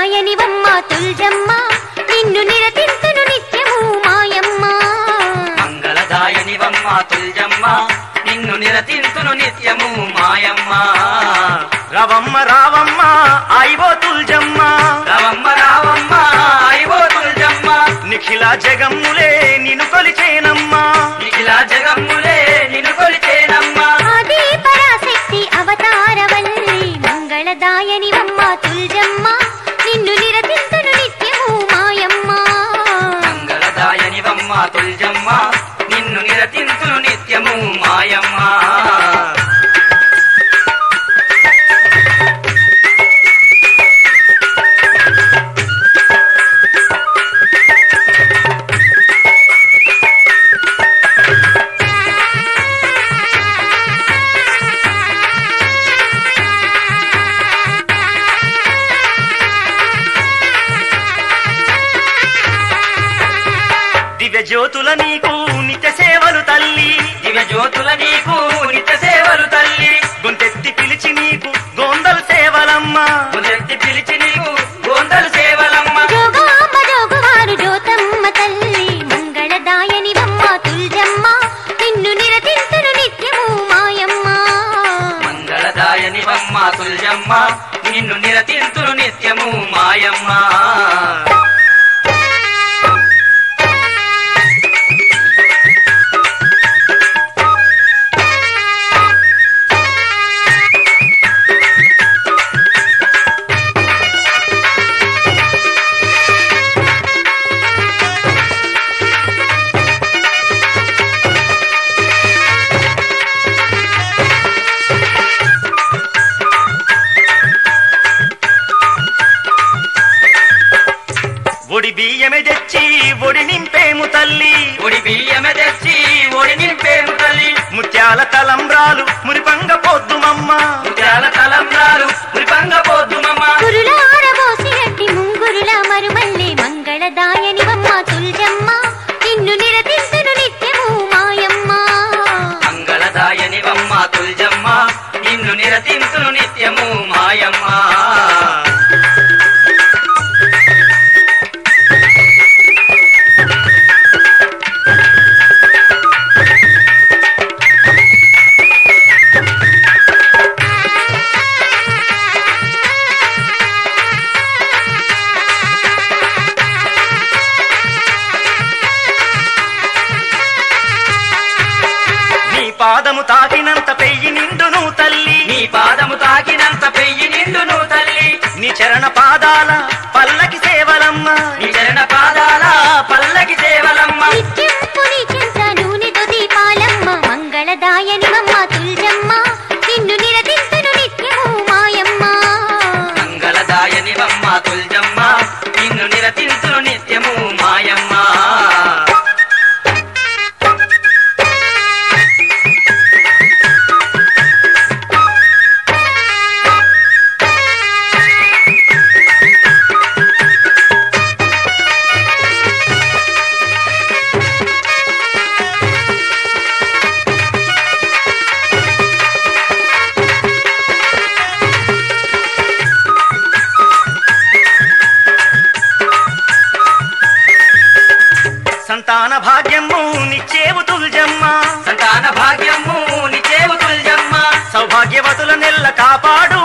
మంగళదాయనివమ్మ తుల్జమ్మ నిన్ను నిరతింతును నిత్యము మాయమ్మ మంగళదాయనివమ్మ తుల్జమ్మ నిన్ను నిరతింతును నిత్యము మాయమ్మ రవమ్మ రావమ్మ ఆయివో తుల్జమ్మ రవమ్మ రావమ్మ ఐవో తుల్జమ్మ నిఖిల జగమ్ములే నిన్ను కొలిచేనమ్మా నిఖిల జగమ్ములే నిన్ను కొలిచేనమ్మా ఆది పరాశక్తి అవతారవల్లి మంగళదాయనివమ్మ తుల్జమ్మ నిన్ను నిరతింతును నిత్యము మాయమ్మ మంగళదాయనివమ్మ తుల్జమ్మ నిన్ను నిరతింతును నిత్యము మాయమ్మ దివ్య జ్యోతుల నీకు నిత్య సేవలు తల్లి దివ్య జ్యోతుల నీకు నిత్య సేవలు తల్లి గొంతెత్తి పిలిచి నీకు గోందల సేవలమ్మా ఉదెత్తి పిలిచి నీకు గోందలు సేవలమ్మ జోగామ జోగువారు జ్యోతమ్మ తల్లి మంగళదాయనివమ్మ తుల్జమ్మ నిన్ను నిరతింతును నిత్యము మాయమ్మ మంగళదాయనివమ్మ తుల్జమ్మ నిన్ను నిరతింతును నిత్యము మాయమ్మ ఒడి బియ్యమే తెచ్చి ఒడి నింపేము తల్లి ఒడి బియ్యమె తెచ్చి ఒడి నింపేము తల్లి ముత్యాల తలంబ్రాలు మురిపంగ పొద్దుమమ్మ ముత్యాల తలంబ్రాలు మురిపంగ పోద్దుమమ్మ కురుల ఆరబోసినట్టి ముంగురుల మరుమల్లి మంగళదాయనివమ్మ తుల్జమ్మ నిన్ను నిరతింతును నిత్యము మాయమ్మ మంగళదాయనివమ్మ తుల్జమ్మ నిన్ను నిరతింతును నిత్యము మాయమ్మ నీ పాదము తాకినంత పెయ్యి నిండును తల్లి నీ పాదము తాకినంత పెయ్యి నిండును తల్లి నీ చరణ పాదాల పల్లకి సేవలమ్మ నీ చరణ పాదాల పల్లకి సేవలమ్మ నిత్యం పుని చెంత నూనెతో దీపాలమ్మ మంగళదాయనివమ్మ తుల్జమ్మ నిన్ను నిరతింతును నిత్యము మాయమ్మ మంగళదాయనివమ్మ తుల్జమ్మ నిన్ను నిరతింతును నిత్యము మాయమ్మ సంతాన భాగ్యము నిచ్చేవు తుల్జమ్మ సంతాన భాగ్యము నిచేవు తుల్జమ్మ సౌభాగ్యవతుల నెల్ల కాపాడు